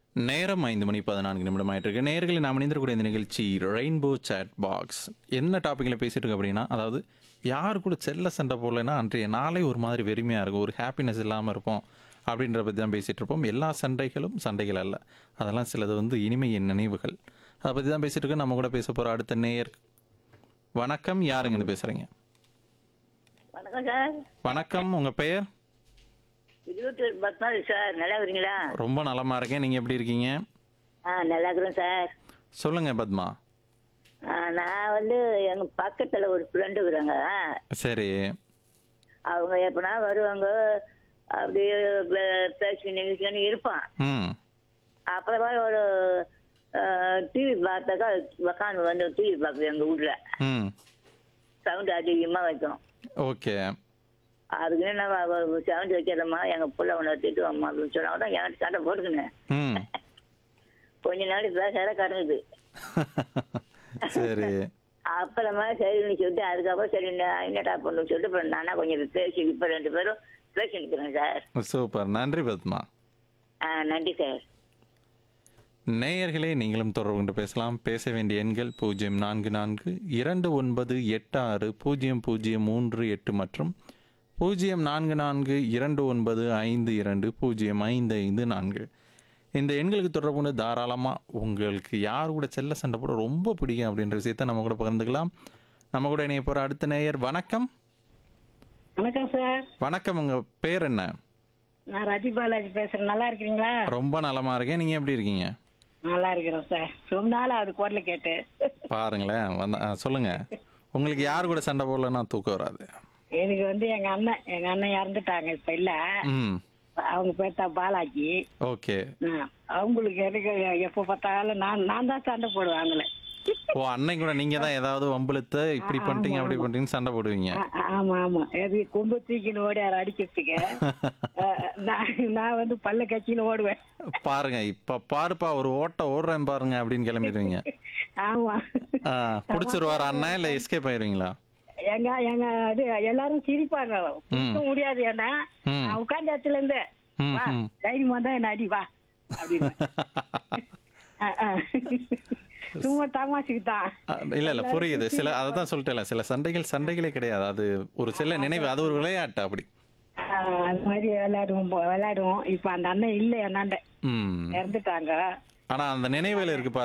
நேரம் ஐந்து மணி பதினான்கு நிமிடம் ஆயிட்டு இருக்கு நேர்களை நாம் இணைந்திருக்கக்கூடிய இந்த நிகழ்ச்சி ரெயின்போ சேட் பாக்ஸ் என்ன டாப்பிக்கில் பேசிட்டு இருக்கு அப்படின்னா அதாவது யார் கூட செல்ல சண்டை போடலைன்னா அன்றைய நாளே ஒரு மாதிரி வெறுமையாக இருக்கும் ஒரு ஹாப்பினஸ் இல்லாமல் இருப்போம் அப்படின்ற பற்றி தான் பேசிகிட்டு இருப்போம் எல்லா சண்டைகளும் சண்டைகள் அல்ல அதெல்லாம் சிலது வந்து இனிமையின் நினைவுகள் அதை பற்றி தான் பேசிட்டு இருக்கோம் நம்ம கூட பேச போகிற அடுத்த நேயர் வணக்கம் யாருங்கன்னு பேசுகிறீங்க வணக்கம் சார் வணக்கம் உங்கள் பெயர் இருபத்தி பத்மாவதி சார் நல்லா இருக்கிறீங்களா ரொம்ப நலமா இருக்கேன் நீங்கள் எப்படி இருக்கீங்க ஆ நல்லா இருக்கிறேன் சார் சொல்லுங்கள் பத்மா ஆ, நான் வந்து எங்க பக்கத்துல ஒரு ஃப்ரெண்டு இருக்கிறாங்க சரி அவங்க எப்பனா வருவாங்க அப்படியே பே- பேசி நிகழ்ச்சின்னு இருப்பான் ம் அப்புறமா ஒரு டிவி பார்த்தாக்கா உக்காந்து வந்து டிவி பார்க்குது எங்க வீட்ல ம் சவுண்ட் அதிகமா வைக்கும் ஓகே அதுக்கு என்ன சவுண்ட் வைக்கிறம்மா எங்க புள்ள ஒன்று திட்டுவாம்மா அப்படின்னு சொன்னாங்க தான் என்கிட்ட சண்டை போட்டுக்கினேன் ம் கொஞ்ச நாள் பேசாத கடங்குது சரி அப்புறமா சரின்னு சொல்லிட்டு அதுக்கப்புறம் சரி நான் என்னடா பண்ணு சொல்லிட்டு அப்புறம் நானா கொஞ்சம் பேசி இப்போ ரெண்டு பேரும் பேசி நிற்கிறேன் சார் சூப்பர் நன்றி பத்மா ஆ நன்றி சார் நேயர்களே நீங்களும் தொடர்பு கொண்டு பேசலாம் பேச வேண்டிய எண்கள் பூஜ்ஜியம் நான்கு நான்கு இரண்டு ஒன்பது எட்டு ஆறு பூஜ்ஜியம் பூஜ்ஜியம் மூன்று எட்டு மற்றும் பூஜ்ஜியம் நான்கு நான்கு இரண்டு ஒன்பது ஐந்து இரண்டு பூஜ்ஜியம் ஐந்து ஐந்து நான்கு இந்த எண்களுக்கு தொடர்பு கொண்டு தாராளமாக உங்களுக்கு யார் கூட செல்ல சண்டை போட ரொம்ப பிடிக்கும் அப்படின்ற விஷயத்த நம்ம கூட பகிர்ந்துக்கலாம் நம்ம கூட இணைய போகிற அடுத்த நேயர் வணக்கம் வணக்கம் சார் வணக்கம் உங்கள் பேர் என்ன நான் ரஜி பாலாஜி பேசுறேன் நல்லா இருக்கிறீங்களா ரொம்ப நலமா இருக்கேன் நீங்க எப்படி இருக்கீங்க நல்லா இருக்கிறோம் சார் ரொம்ப நாள் அது குரல் கேட்டு பாருங்களேன் வந்த ஆ, சொல்லுங்க உங்களுக்கு யார் கூட சண்டை போடலன்னா தூக்கம் வராது எனக்கு வந்து எங்க அண்ணன் எங்க அண்ணன் இறந்துட்டாங்க இப்ப இல்ல ம் அவங்க பேர் தான் பாலாஜி ஓகே ஆ, அவங்களுக்கு எனக்கு எப்ப பார்த்தாலும் நான் நான் தான் சண்டை போடுவேன் அவங்கள ஓ அன்னைக்கு கூட நீங்க தான் ஏதாவது வம்பிழுத்து இப்படி பண்ணிட்டீங்க அப்படி பண்ணிட்டீங்கன்னு சண்டை போடுவீங்க ஆ, ஆமா ஆமா எது கொம்பு தூக்கின்னு ஓடி யாரை அடிக்கிறதுக்கு ஆ, நான் நான் வந்து பல்ல கட்சின்னு ஓடுவேன் பாருங்க இப்ப பாருப்பா ஒரு ஓட்ட ஓடுறேன் பாருங்க அப்படின்னு கிளம்பிடுவீங்க ஆமா ஆ, புடிச்சிருவாரு அண்ணா இல்ல எஸ்கேப் ஆயிருவீங்களா எங்க எங்க இது எல்லாரும் சிரிப்பாங்க பிடிக்க முடியாது ஏன்னா ம். நான் உட்கார்ந்த இடத்துல இருந்து ம், வா ம். தைரியம் வந்தா என்ன அடி வா அப்படின்னு ஆ, ஆ. சும்மா தமாசுக்கு தான் ஆ, இல்ல இல்ல புரியுது சில அதை தான் சொல்லிட்டேன்ல சில சண்டைகள் சண்டைகளே கிடையாது அது ஒரு சில நினைவு அது ஒரு விளையாட்டு அப்படி அது மாதிரி விளையாடுவோம் போ- விளையாடுவோம் இப்ப அந்த அண்ணன் இல்ல என்னாண்ட ம் இறந்துட்டாங்க ஆனா அந்த நினைவுகள் இருக்கு பாருங்க